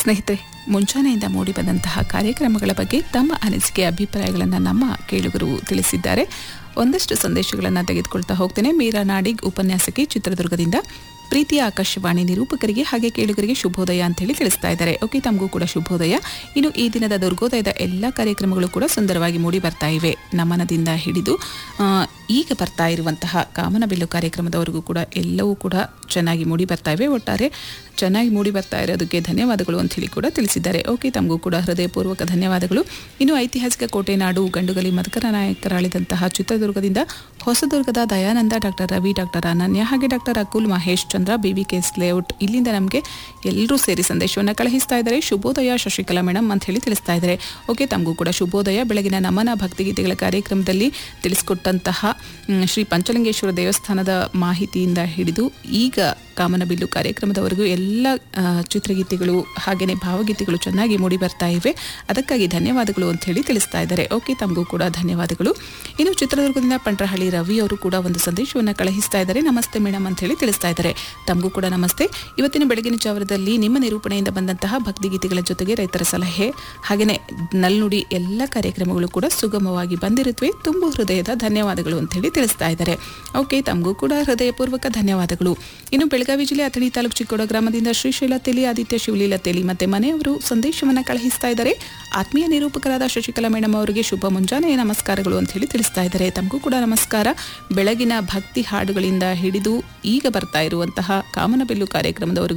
ಸ್ನೇಹಿತರೆ ಮುಂಜಾನೆಯಿಂದ ಮೂಡಿಬಂದಂತಹ ಕಾರ್ಯಕ್ರಮಗಳ ಬಗ್ಗೆ ತಮ್ಮ ಅನಿಸಿಕೆ ಅಭಿಪ್ರಾಯಗಳನ್ನು ನಮ್ಮ ಕೇಳುಗರು ತಿಳಿಸಿದ್ದಾರೆ ಒಂದಷ್ಟು ಸಂದೇಶಗಳನ್ನು ತೆಗೆದುಕೊಳ್ತಾ ಹೋಗ್ತೇನೆ ಮೀರಾ ನಾಡಿಗ್ ಉಪನ್ಯಾಸಕಿ ಚಿತ್ರದುರ್ಗದಿಂದ ಪ್ರೀತಿಯ ಆಕಾಶವಾಣಿ ನಿರೂಪಕರಿಗೆ ಹಾಗೆ ಕೇಳುಗರಿಗೆ ಶುಭೋದಯ ಅಂತ ಹೇಳಿ ತಿಳಿಸ್ತಾ ಇದ್ದಾರೆ ಓಕೆ ತಮಗೂ ಕೂಡ ಶುಭೋದಯ ಇನ್ನು ಈ ದಿನದ ದುರ್ಗೋದಯದ ಎಲ್ಲ ಕಾರ್ಯಕ್ರಮಗಳು ಕೂಡ ಸುಂದರವಾಗಿ ಮೂಡಿ ಬರ್ತಾ ಇವೆ ನಮನದಿಂದ ಹಿಡಿದು ಆ, ಈಗ ಬರ್ತಾ ಇರುವಂತಹ ಕಾಮನಬಿಲ್ಲು ಕಾರ್ಯಕ್ರಮದವರೆಗೂ ಕೂಡ ಎಲ್ಲವೂ ಕೂಡ ಚೆನ್ನಾಗಿ ಮೂಡಿ ಬರ್ತಾ ಇವೆ ಒಟ್ಟಾರೆ ಚೆನ್ನಾಗಿ ಮೂಡಿ ಬರ್ತಾ ಇರೋದಕ್ಕೆ ಧನ್ಯವಾದಗಳು ಅಂತ ಹೇಳಿ ಕೂಡ ತಿಳಿಸಿದ್ದಾರೆ ಓಕೆ ತಮಗೂ ಕೂಡ ಹೃದಯಪೂರ್ವಕ ಧನ್ಯವಾದಗಳು ಇನ್ನು ಐತಿಹಾಸಿಕ ಕೋಟೆನಾಡು ಗಂಡುಗಲಿ ಮದಕರ ನಾಯಕರಾಳಿದಂತಹ ಚಿತ್ರದುರ್ಗದಿಂದ ಹೊಸದುರ್ಗದ ದಯಾನಂದ ಡಾಕ್ಟರ್ ರವಿ ಡಾಕ್ಟರ್ ಅನನ್ಯ ಹಾಗೆ doctor Akul Mahesh Chandra B V K S layout ಇಲ್ಲಿಂದ ನಮಗೆ ಎಲ್ಲರೂ ಸೇರಿ ಸಂದೇಶವನ್ನು ಕಳುಹಿಸ್ತಾ ಇದ್ದಾರೆ ಶುಭೋದಯ ಶಶಿಕಲಾ ಮೇಡಮ್ ಅಂತ ಹೇಳಿ ತಿಳಿಸ್ತಾ ಇದ್ದಾರೆ ಓಕೆ ತಮಗೂ ಕೂಡ ಶುಭೋದಯ ಬೆಳಗಿನ ನಮನ ಭಕ್ತಿಗೀತೆಗಳ ಕಾರ್ಯಕ್ರಮದಲ್ಲಿ ತಿಳಿಸ್ಕೊಟ್ಟಂತಹ ಮ್, ಶ್ರೀ ಪಂಚಲಿಂಗೇಶ್ವರ ದೇವಸ್ಥಾನದ ಮಾಹಿತಿಯಿಂದ ಹಿಡಿದು ಈಗ ಕಾಮನಬಿಲ್ಲು ಕಾರ್ಯಕ್ರಮದವರೆಗೂ ಎಲ್ಲ ಆ, ಚಿತ್ರಗೀತೆಗಳು ಹಾಗೆಯೇ ಭಾವಗೀತೆಗಳು ಚೆನ್ನಾಗಿ ಮೂಡಿ ಬರ್ತಾ ಇವೆ ಅದಕ್ಕಾಗಿ ಧನ್ಯವಾದಗಳು ಅಂತ ಹೇಳಿ ತಿಳಿಸ್ತಾ ಇದ್ದಾರೆ ಓಕೆ ತಮಗೂ ಕೂಡ ಧನ್ಯವಾದಗಳು ಇನ್ನು ಚಿತ್ರದುರ್ಗದಿಂದ ಪಂಟ್ರಹಳ್ಳಿ ರವಿ ಅವರು ಕೂಡ ಒಂದು ಸಂದೇಶವನ್ನು ಕಳುಹಿಸ್ತಾ ಇದ್ದಾರೆ ನಮಸ್ತೆ ಮೇಡಮ್ ಅಂತ ಹೇಳಿ ತಿಳಿಸ್ತಾ ಇದ್ದಾರೆ ತಮಗೂ ಕೂಡ ನಮಸ್ತೆ ಇವತ್ತಿನ ಬೆಳಗಿನ ಜಾವರದಲ್ಲಿ ನಿಮ್ಮ ನಿರೂಪಣೆಯಿಂದ ಬಂದಂತಹ ಭಕ್ತಿಗೀತೆಗಳ ಜೊತೆಗೆ ರೈತರ ಸಲಹೆ ಹಾಗೆಯೇ ನಲ್ನುಡಿ ಎಲ್ಲ ಕಾರ್ಯಕ್ರಮಗಳು ಕೂಡ ಸುಗಮವಾಗಿ ಬಂದಿರುತ್ತವೆ ತುಂಬು ಹೃದಯದ ಧನ್ಯವಾದಗಳು ಅಂತ ಹೇಳಿ ತಿಳಿಸ್ತಾ ಇದ್ದಾರೆ ಓಕೆ ತಮಗೂ ಕೂಡ ಹೃದಯಪೂರ್ವಕ ಧನ್ಯವಾದಗಳು ಇನ್ನು ಬೆಳಗಾವಿ ಜಿಲ್ಲೆ ಅಥಣಿ ತಾಲೂಕು ಚಿಕ್ಕೋಡ ಗ್ರಾಮದಿಂದ ಶ್ರೀಶೈಲ ತೆಲಿ ಆದಿತ್ಯ ಶಿವಲೀಲ ತೆಲಿ ಮತ್ತೆ ಮನೆಯವರು ಸಂದೇಶವನ್ನ ಕಳುಹಿಸ್ತಾ ಇದ್ದಾರೆ ಆತ್ಮೀಯ ನಿರೂಪಕರಾದ ಶಶಿಕಲಾ ಮೇಡಮ್ ಅವರಿಗೆ ಶುಭ ಮುಂಜಾನೆಯ ನಮಸ್ಕಾರಗಳು ಅಂತ ಹೇಳಿ ತಿಳಿಸ್ತಾ ಇದ್ದಾರೆ ತಮಗೂ ಕೂಡ ನಮಸ್ಕಾರ ಬೆಳಗಿನ ಭಕ್ತಿ ಹಾಡುಗಳಿಂದ ಹಿಡಿದು ಈಗ ಬರ್ತಾ ಇರುವಂತಹ ಕಾಮನಬಿಲ್ಲು ಕಾರ್ಯಕ್ರಮದವರೆಗೂ